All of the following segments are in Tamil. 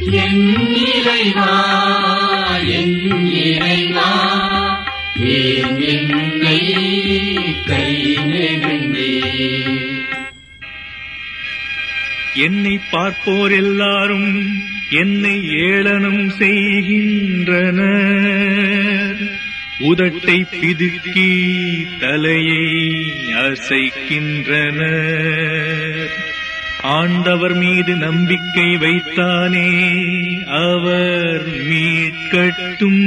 என் இறைவா என் இறைவா ஏன் என்னை கை நெடுந்தீர் என்னை பார்ப்போர் எல்லாரும் என்னை ஏளனம் செய்கின்றனர் உதட்டை பிதுக்கி தலையை அசைக்கின்றனர் ஆண்டவர் மீது நம்பிக்கை வைத்தானே அவர் மீட்கட்டும்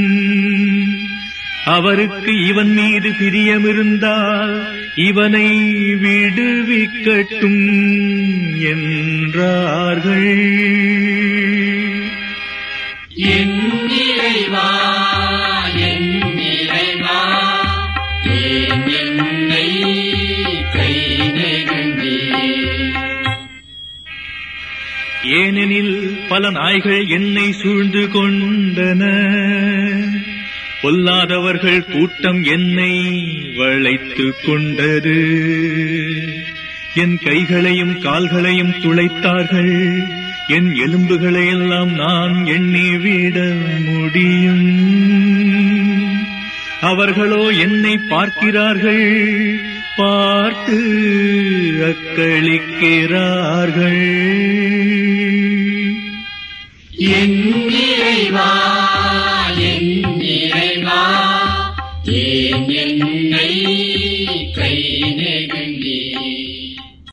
அவருக்கு இவன் மீது பிரியமிருந்தால் இவனை விடுவிக்கட்டும் என்றார்கள் என் இறைவா என் இறைவா ஏன் என்னை கை நெடுந்தீர் ஏனெனில் பல நாய்கள் என்னை சூழ்ந்து கொண்டன பொல்லாதவர்கள் கூட்டம் என்னை வளைத்துக் கொண்டது என் கைகளையும் கால்களையும் துளைத்தார்கள் என் எலும்புகளை எல்லாம் நான் எண்ணிவிட முடியும் அவர்களோ என்னை பார்க்கிறார்கள் பார்த்து அக்களிக்கிறார்கள் என் இறைவா என் இறைவா ஏன் என்னை